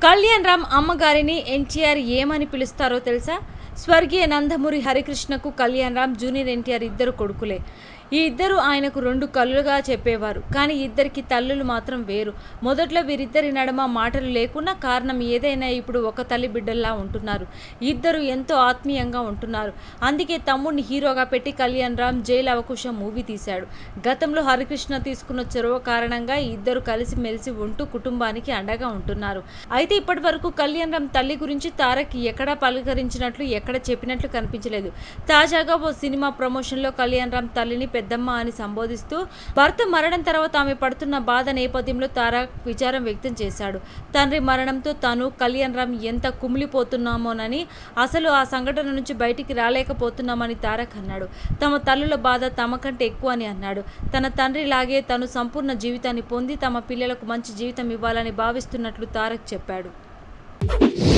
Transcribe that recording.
కళ్యాణ్ రామ్ అమ్మగారిని ఎన్టీఆర్ ఏమని పిలుస్తారో తెలుసా స్వర్గీయ నందమూరి హరికృష్ణకు కళ్యాణ్ రామ్ జూనియర్ ఎన్టీఆర్ ఇద్దరు కొడుకులే ఈ ఇద్దరు ఆయనకు రెండు కళ్ళుగా చెప్పేవారు కానీ ఇద్దరికి తల్లులు మాత్రం వేరు మొదట్లో వీరిద్దరి నడమ మాటలు లేకున్నా కారణం ఏదైనా ఇప్పుడు ఒక తల్లి బిడ్డల్లా ఉంటున్నారు ఇద్దరు ఎంతో ఆత్మీయంగా ఉంటున్నారు అందుకే తమ్ముడిని హీరోగా పెట్టి కళ్యాణ్ రామ్ జైలు అవకుశం మూవీ తీశాడు గతంలో హరికృష్ణ తీసుకున్న చొరవ కారణంగా ఈ ఇద్దరు కలిసి మెలిసి ఉంటూ కుటుంబానికి అండగా ఉంటున్నారు అయితే ఇప్పటి వరకు కళ్యాణ్ రామ్ తల్లి గురించి తారక్ ఎక్కడా పలకరించినట్లు ఎక్కడ చెప్పినట్లు కనిపించలేదు తాజాగా ఓ సినిమా ప్రమోషన్లో కళ్యాణ్ రామ్ తల్లిని పెద్దమ్మ అని సంబోధిస్తూ భర్త మరణం తర్వాత ఆమె పడుతున్న బాధ నేపథ్యంలో తారక్ విచారం వ్యక్తం చేశాడు తండ్రి మరణంతో తాను కళ్యాణ్ రామ్ ఎంత కుమిలిపోతున్నామోనని అసలు ఆ సంఘటన నుంచి బయటికి రాలేకపోతున్నామని తారక్ అన్నాడు తమ తల్లుల బాధ తమకంటే ఎక్కువ అని అన్నాడు తన తండ్రి లాగే తను సంపూర్ణ జీవితాన్ని పొంది తమ పిల్లలకు మంచి జీవితం ఇవ్వాలని భావిస్తున్నట్లు తారక్ చెప్పాడు